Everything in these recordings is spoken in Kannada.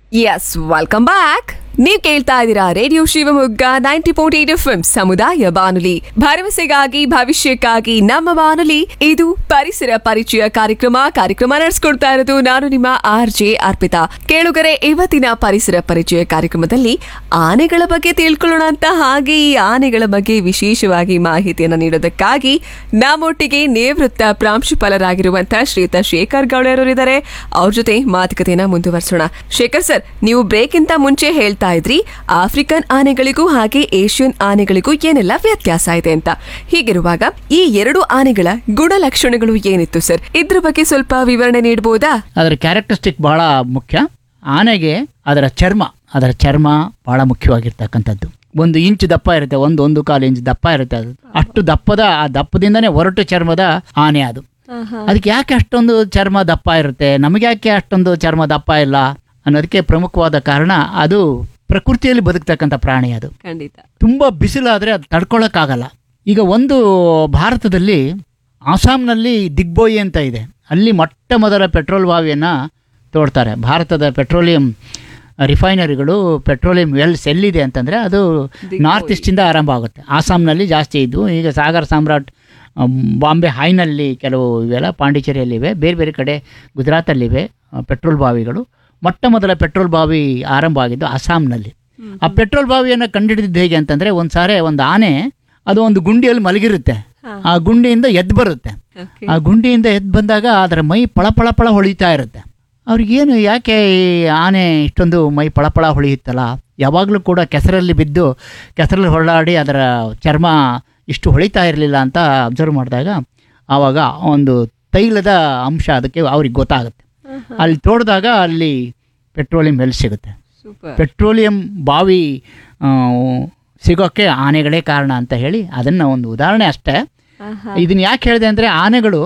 ಎಸ್ ವೆಲ್ಕಮ್ ಬ್ಯಾಕ್ ನೀವ್ ಕೇಳ್ತಾ ಇದ್ದೀರಾ radio Shivamogga ninety point eight F ಸಮುದಾಯ ಬಾನುಲಿ ಭರವಸೆಗಾಗಿ ಭವಿಷ್ಯಕ್ಕಾಗಿ ನಮ್ಮ ಬಾನುಲಿ ಇದು ಪರಿಸರ ಪರಿಚಯ ಕಾರ್ಯಕ್ರಮ ಕಾರ್ಯಕ್ರಮ ನಡೆಸ್ಕೊಡ್ತಾ ಇರೋದು ನಾನು ನಿಮ್ಮ ಆರ್ ಜೆ ಅರ್ಪಿತಾ ಕೇಳುಗರೆ ಇವತ್ತಿನ ಪರಿಸರ ಪರಿಚಯ ಕಾರ್ಯಕ್ರಮದಲ್ಲಿ ಆನೆಗಳ ಬಗ್ಗೆ ತಿಳ್ಕೊಳ್ಳೋಣ ಅಂತ ಹಾಗೆ ಈ ಆನೆಗಳ ಬಗ್ಗೆ ವಿಶೇಷವಾಗಿ ಮಾಹಿತಿಯನ್ನು ನೀಡೋದಕ್ಕಾಗಿ ನಮ್ಮೊಟ್ಟಿಗೆ ನಿವೃತ್ತ ಪ್ರಾಂಶುಪಾಲರಾಗಿರುವಂತಹ ಶ್ರೀಯುತ ಶೇಖರ್ ಗೌಡರವರಿದ್ದಾರೆ ಅವ್ರ ಜೊತೆ ಮಾತುಕತೆಯನ್ನ ಮುಂದುವರಿಸೋಣ ಶೇಖರ್ ಸರ್ ನೀವು ಬ್ರೇಕ್ ಇಂತ ಮುಂಚೆ ಹೇಳ್ತಾ ಇದ್ರಿ ಆಫ್ರಿಕನ್ ಆನೆಗಳಿಗೂ ಹಾಗೆ ಏಷ್ಯನ್ ಆನೆಗಳಿಗೂ ಏನೆಲ್ಲ ವ್ಯತ್ಯಾಸ ಇದೆ ಅಂತ ಹೀಗಿರುವಾಗ ಈ ಎರಡು ಆನೆಗಳ ಗುಣಲಕ್ಷಣಗಳು ಏನಿತ್ತು ಸರ್ ಇದ್ರ ಬಗ್ಗೆ ಸ್ವಲ್ಪ ವಿವರಣೆ ನೀಡಬಹುದಾ ಅದರ ಕ್ಯಾರೆಕ್ಟರಿಸ್ಟಿಕ್ ಬಹಳ ಮುಖ್ಯ ಆನೆಗೆ ಅದರ ಚರ್ಮ ಅದರ ಚರ್ಮ ಬಹಳ ಮುಖ್ಯವಾಗಿರ್ತಕ್ಕಂಥದ್ದು ಒಂದು ಇಂಚು ದಪ್ಪ ಇರುತ್ತೆ ಒಂದು ಒಂದು ಕಾಲು ಇಂಚು ದಪ್ಪ ಇರುತ್ತೆ ಅದು ಅಷ್ಟು ದಪ್ಪದ ಆ ದಪ್ಪದಿಂದನೇ ಒರಟು ಚರ್ಮದ ಆನೆ ಅದು ಅದಕ್ಕೆ ಯಾಕೆ ಅಷ್ಟೊಂದು ಚರ್ಮ ದಪ್ಪ ಇರುತ್ತೆ ನಮಗೆ ಯಾಕೆ ಅಷ್ಟೊಂದು ಚರ್ಮ ದಪ್ಪ ಇಲ್ಲ ಅನ್ನೋದಕ್ಕೆ ಪ್ರಮುಖವಾದ ಕಾರಣ ಅದು ಪ್ರಕೃತಿಯಲ್ಲಿ ಬದುಕ್ತಕ್ಕಂಥ ಪ್ರಾಣಿ ಅದು ಖಂಡಿತ ತುಂಬ ಬಿಸಿಲಾದರೆ ಅದು ತಡ್ಕೊಳ್ಳೋಕ್ಕಾಗಲ್ಲ ಈಗ ಒಂದು ಭಾರತದಲ್ಲಿ ಆಸಾಂನಲ್ಲಿ ದಿಗ್ಬೋಯಿ ಅಂತ ಇದೆ ಅಲ್ಲಿ ಮೊಟ್ಟ ಮೊದಲ ಪೆಟ್ರೋಲ್ ಬಾವಿಯನ್ನು ತೋಡ್ತಾರೆ ಭಾರತದ ಪೆಟ್ರೋಲಿಯಂ ರಿಫೈನರಿಗಳು ಪೆಟ್ರೋಲಿಯಂ ವೆಲ್ಸ್ ಎಲ್ಲಿದೆ ಅಂತಂದರೆ ಅದು ನಾರ್ತ್ ಈಸ್ಟಿಂದ ಆರಂಭ ಆಗುತ್ತೆ ಆಸಾಂನಲ್ಲಿ ಜಾಸ್ತಿ ಇದ್ದು ಈಗ ಸಾಗರ್ ಸಾಮ್ರಾಟ್ ಅಮ್, ಬಾಂಬೆ ಹೈನಲ್ಲಿ ಕೆಲವು ಇವೆಲ್ಲ ಪಾಂಡಿಚೇರಿಯಲ್ಲಿವೆ ಬೇರೆ ಬೇರೆ ಕಡೆ ಗುಜರಾತಲ್ಲಿವೆ ಆ, ಪೆಟ್ರೋಲ್ ಬಾವಿಗಳು ಮೊಟ್ಟ ಮೊದಲ ಪೆಟ್ರೋಲ್ ಬಾವಿ ಆರಂಭ ಆಗಿದ್ದು ಅಸ್ಸಾಂನಲ್ಲಿ ಆ ಪೆಟ್ರೋಲ್ ಬಾವಿಯನ್ನು ಕಂಡುಹಿಡಿದಿದ್ದು ಹೇಗೆ ಅಂತಂದರೆ ಒಂದು ಸಾರಿ ಒಂದು ಆನೆ ಅದು ಒಂದು ಗುಂಡಿಯಲ್ಲಿ ಮಲಗಿರುತ್ತೆ ಆ ಗುಂಡಿಯಿಂದ ಎದ್ದು ಬರುತ್ತೆ ಆ ಗುಂಡಿಯಿಂದ ಎದ್ದು ಬಂದಾಗ ಅದರ ಮೈ ಪಳ ಪಳ ಪಳ ಹೊಳಿತಾ ಇರುತ್ತೆ ಅವ್ರಿಗೇನು ಯಾಕೆ ಈ ಆನೆ ಇಷ್ಟೊಂದು ಮೈ ಪಳಪಳ ಹೊಳೆಯುತ್ತಲ್ಲ ಯಾವಾಗಲೂ ಕೂಡ ಕೆಸರಲ್ಲಿ ಬಿದ್ದು ಕೆಸರಲ್ಲಿ ಹೊರಳಾಡಿ ಅದರ ಚರ್ಮ ಇಷ್ಟು ಹೊಳಿತಾ ಇರಲಿಲ್ಲ ಅಂತ ಅಬ್ಸರ್ವ್ ಮಾಡಿದಾಗ ಆವಾಗ ಒಂದು ತೈಲದ ಅಂಶ ಅದಕ್ಕೆ ಅವ್ರಿಗೆ ಗೊತ್ತಾಗುತ್ತೆ ಅಲ್ಲಿ ತೋಡಿದಾಗ ಅಲ್ಲಿ ಪೆಟ್ರೋಲಿಯಂ ಎಲ್ಲಿ ಸಿಗುತ್ತೆ ಸೂಪರ್ ಪೆಟ್ರೋಲಿಯಂ ಬಾವಿ ಆ, ಸಿಗೋಕ್ಕೆ ಆನೆಗಳೇ ಕಾರಣ ಅಂತ ಹೇಳಿ ಅದನ್ನು ಒಂದು ಉದಾಹರಣೆ ಅಷ್ಟೇ ಇದನ್ನ ಯಾಕೆ ಹೇಳಿದೆ ಅಂದರೆ ಆನೆಗಳು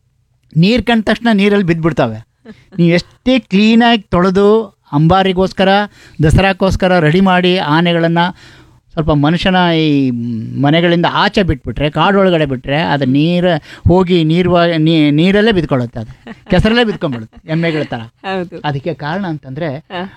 ನೀರು ಕಂಡ ತಕ್ಷಣ ನೀರಲ್ಲಿ ಬಿದ್ದುಬಿಡ್ತವೆ ನೀವು ಎಷ್ಟೇ ಕ್ಲೀನಾಗಿ ತೊಳೆದು ಅಂಬಾರಿಗೋಸ್ಕರ ದಸರಾಕ್ಕೋಸ್ಕರ ರೆಡಿ ಮಾಡಿ ಆನೆಗಳನ್ನು ಸ್ವಲ್ಪ ಮನುಷ್ಯನ ಈ ಮನೆಗಳಿಂದ ಆಚೆ ಬಿಟ್ಬಿಟ್ರೆ ಕಾಡೊಳಗಡೆ ಬಿಟ್ಟರೆ ಅದು ನೀರು ಹೋಗಿ ನೀರು ನೀರಲ್ಲೇ ಬಿದ್ಕೊಳ್ಳುತ್ತೆ ಅದು ಕೆಸರಲ್ಲೇ ಬಿದ್ಕೊಂಡ್ಬಿಡುತ್ತೆ ಎಮ್ಮೆಗಳ ಥರ ಹೌದು ಅದಕ್ಕೆ ಕಾರಣ ಅಂತಂದರೆ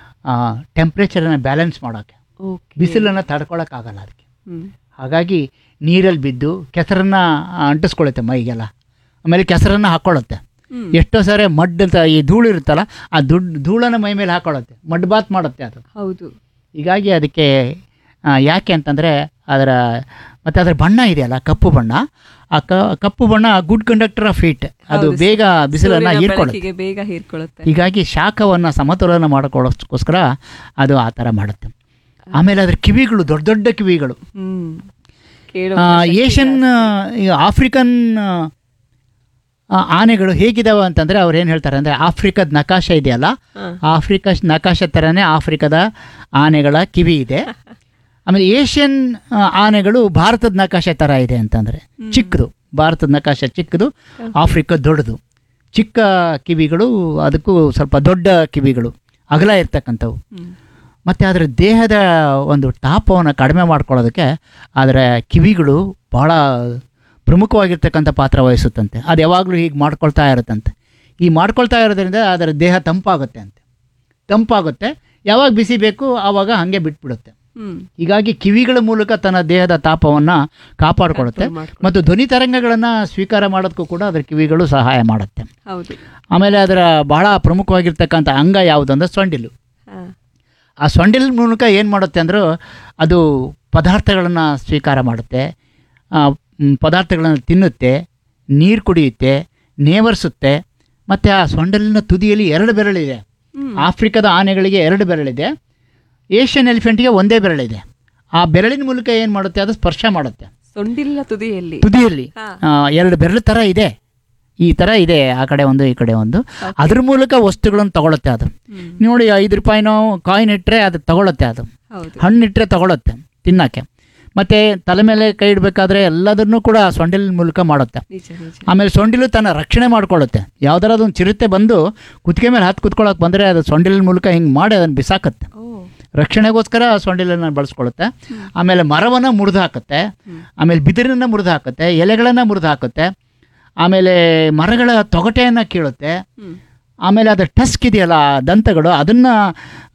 ಟೆಂಪ್ರೇಚರನ್ನು ಬ್ಯಾಲೆನ್ಸ್ ಮಾಡೋಕ್ಕೆ ಓಕೆ ಬಿಸಿಲನ್ನು ತಡ್ಕೊಳಕ್ಕಾಗಲ್ಲ ಅದಕ್ಕೆ ಹಾಗಾಗಿ ನೀರಲ್ಲಿ ಬಿದ್ದು ಕೆಸರನ್ನು ಅಂಟಿಸ್ಕೊಳ್ಳುತ್ತೆ ಮೈಗೆಲ್ಲ ಆಮೇಲೆ ಕೆಸರನ್ನು ಹಾಕ್ಕೊಳ್ಳುತ್ತೆ ಎಷ್ಟೋ ಸಾರಿ ಮಡ್ ಅಂತ ಈ ಧೂಳು ಇರುತ್ತಲ್ಲ ಆ ದುಡ್ಡು ಧೂಳನ್ನು ಮೈ ಮೇಲೆ ಹಾಕ್ಕೊಳ್ಳುತ್ತೆ ಮಡ್ ಬಾತ್ ಮಾಡುತ್ತೆ ಅದು ಹೌದು ಹೀಗಾಗಿ ಅದಕ್ಕೆ ಆ, ಯಾಕೆ ಅಂತಂದರೆ ಅದರ ಮತ್ತು ಅದರ ಬಣ್ಣ ಇದೆಯಲ್ಲ ಕಪ್ಪು ಬಣ್ಣ ಆ ಕ ಕಪ್ಪು ಬಣ್ಣ ಗುಡ್ ಕಂಡಕ್ಟರ್ ಆಫ್ ಹೀಟ್ ಅದು ಹೌದು, ಬೇಗ ಬಿಸಿಲನ್ನು ಸೂರ್ಯನ ಹೀರ್ಕೊಳ್ಳುತ್ತೆ ಬೆಳಕಿಗೆ ಬೇಗ ಹೀರ್ಕೊಳ್ಳುತ್ತೆ ಹೀಗಾಗಿ ಶಾಖವನ್ನು ಸಮತೋಲನ ಮಾಡಿಕೊಳ್ಳೋಕ್ಕೋಸ್ಕರ ಅದು ಆ ಥರ ಮಾಡುತ್ತೆ ಆಮೇಲೆ ಅದರ ಕಿವಿಗಳು ದೊಡ್ಡ ದೊಡ್ಡ ಕಿವಿಗಳು ಹ್ಮ್ ಕೇಳೋ ಆ, ಏಷ್ಯನ್ ಈಗ ಆಫ್ರಿಕನ್ ಆ, ಆನೆಗಳು ಹೇಗಿದಾವೆ ಅಂತಂದರೆ ಅವ್ರು ಏನು ಹೇಳ್ತಾರೆ ಅಂದರೆ ಆಫ್ರಿಕದ ನಕಾಶೆ ಇದೆಯಲ್ಲ ಆಫ್ರಿಕಾ ನಕಾಶೆ ಥರನೇ ಆಫ್ರಿಕದ ಆನೆಗಳ ಕಿವಿ ಇದೆ ಆಮೇಲೆ ಏಷ್ಯನ್ ಆ, ಆನೆಗಳು ಭಾರತದ ನಕಾಶೆ ಥರ ಇದೆ ಅಂತಂದರೆ ಚಿಕ್ಕದು ಭಾರತದ ನಕಾಶೆ ಚಿಕ್ಕದು ಆಫ್ರಿಕಾ ದೊಡ್ಡದು ಚಿಕ್ಕ ಕಿವಿಗಳು ಅದಕ್ಕೂ ಸ್ವಲ್ಪ ದೊಡ್ಡ ಕಿವಿಗಳು ಅಗಲ ಇರ್ತಕ್ಕಂಥವು ಮತ್ತು ಅದರ ದೇಹದ ಒಂದು ತಾಪವನ್ನು ಕಡಿಮೆ ಮಾಡ್ಕೊಳ್ಳೋದಕ್ಕೆ ಅದರ ಕಿವಿಗಳು ಭಾಳ ಪ್ರಮುಖವಾಗಿರ್ತಕ್ಕಂಥ ಪಾತ್ರ ವಹಿಸುತ್ತಂತೆ ಅದು ಯಾವಾಗಲೂ ಹೀಗೆ ಮಾಡ್ಕೊಳ್ತಾ ಇರುತ್ತಂತೆ ಈ ಮಾಡ್ಕೊಳ್ತಾ ಇರೋದ್ರಿಂದ ಅದರ ದೇಹ ತಂಪಾಗುತ್ತೆ ಅಂತೆ ತಂಪಾಗುತ್ತೆ ಯಾವಾಗ ಬಿಸಿ ಬೇಕು ಆವಾಗ ಹಾಗೆ ಬಿಟ್ಬಿಡುತ್ತೆ ಹ್ಮ್ ಹೀಗಾಗಿ ಕಿವಿಗಳ ಮೂಲಕ ತನ್ನ ದೇಹದ ತಾಪವನ್ನು ಕಾಪಾಡಿಕೊಳ್ಳುತ್ತೆ ಮಾಡ್ಕೊಳ್ಳುತ್ತೆ. ಮತ್ತು ಧ್ವನಿ ತರಂಗಗಳನ್ನು ಸ್ವೀಕಾರ ಮಾಡೋದಕ್ಕೂ ಕೂಡ ಅದರ ಕಿವಿಗಳು ಸಹಾಯ ಮಾಡುತ್ತೆ ಹೌದು ಆಮೇಲೆ ಅದರ ಬಹಳ ಪ್ರಮುಖವಾಗಿರ್ತಕ್ಕಂಥ ಅಂಗ ಯಾವುದು ಅಂದರೆ ಸೊಂಡಿಲು ಹಾ. ಆ ಸೊಂಡಿಲ್ ಮೂಲಕ ಏನು ಮಾಡುತ್ತೆ ಅಂದರೂ ಅದು ಪದಾರ್ಥಗಳನ್ನು ಸ್ವೀಕಾರ ಮಾಡುತ್ತೆ ಆ, ಮ್, ಪದಾರ್ಥಗಳನ್ನು ತಿನ್ನುತ್ತೆ ನೀರು ಕುಡಿಯುತ್ತೆ ನೇವರಿಸುತ್ತೆ ಮತ್ತು ಆ ಸೊಂಡಲಿನ ತುದಿಯಲ್ಲಿ ಎರಡು ಬೆರಳಿದೆ ಆಫ್ರಿಕಾದ ಆನೆಗಳಿಗೆ ಎರಡು ಬೆರಳಿದೆ ಏಷ್ಯನ್ ಎಲಿಫೆಂಟ್ಗೆ ಒಂದೇ ಬೆರಳಿದೆ ಆ ಬೆರಳಿನ ಮೂಲಕ ಏನು ಮಾಡುತ್ತೆ ಅದು ಸ್ಪರ್ಶ ಮಾಡುತ್ತೆ ಸೊಂಡಿಲ್ಲ ತುದಿಯಲ್ಲಿ ತುದಿಯಲ್ಲಿ ಹಾ. ಆ, ಎರಡು ಬೆರಳು ಥರ ಇದೆ ಈ ಥರ ಇದೆ ಆ ಕಡೆ ಒಂದು ಈ ಕಡೆ ಒಂದು ಅದ್ರ ಮೂಲಕ ವಸ್ತುಗಳನ್ನು ತಗೊಳುತ್ತೆ ಅದು ಹ್ಮ್. ನೋಡಿ ಐದು ರೂಪಾಯಿನೋ ಕಾಯಿನ್ ಇಟ್ಟರೆ ಅದು ತಗೊಳುತ್ತೆ ಅದು ಹೌದು ಹಣ್ಣಿಟ್ಟರೆ ತಗೊಳುತ್ತೆ ತಿನ್ನೋಕ್ಕೆ ಮತ್ತು ತಲೆ ಮೇಲೆ ಕೈ ಇಡಬೇಕಾದ್ರೆ ಎಲ್ಲದನ್ನೂ ಕೂಡ ಸೊಂಡಿಲಿನ ಮೂಲಕ ಮಾಡುತ್ತೆ ನಿಜ ನಿಜ ಆಮೇಲೆ ಸೊಂಡಿಲು ತನ್ನ ರಕ್ಷಣೆ ಮಾಡ್ಕೊಳ್ಳುತ್ತೆ ಯಾವ್ದಾರ ಅದೊಂದು ಚಿರತೆ ಬಂದು ಕುತ್ತಿಗೆ ಮೇಲೆ ಹತ್ತು ಕುತ್ಕೊಳ್ಳೋಕೆ ಬಂದರೆ ಅದು ಸೊಂಡಿಲಿನ ಮೂಲಕ ಹಿಂಗೆ ಮಾಡಿ ಅದನ್ನು ಬಿಸಾಕತ್ತೆ ಓ ರಕ್ಷಣೆಗೋಸ್ಕರ ಸೊಂಡಿಲನ್ನು ಬಳಸ್ಕೊಳ್ಳುತ್ತೆ ಆಮೇಲೆ ಮರವನ್ನು ಮುರಿದು ಹಾಕುತ್ತೆ ಆಮೇಲೆ ಬಿದಿರನ್ನು ಮುರಿದು ಹಾಕುತ್ತೆ ಎಲೆಗಳನ್ನು ಮುರಿದು ಹಾಕುತ್ತೆ ಆಮೇಲೆ ಮರಗಳ ತೊಗಟೆಯನ್ನು ಕೀಳುತ್ತೆ ಹ್ಮ್ ಆಮೇಲೆ ಅದರ ಟಸ್ಕ್ ಇದೆಯಲ್ಲ ದಂತಗಳು ಅದನ್ನು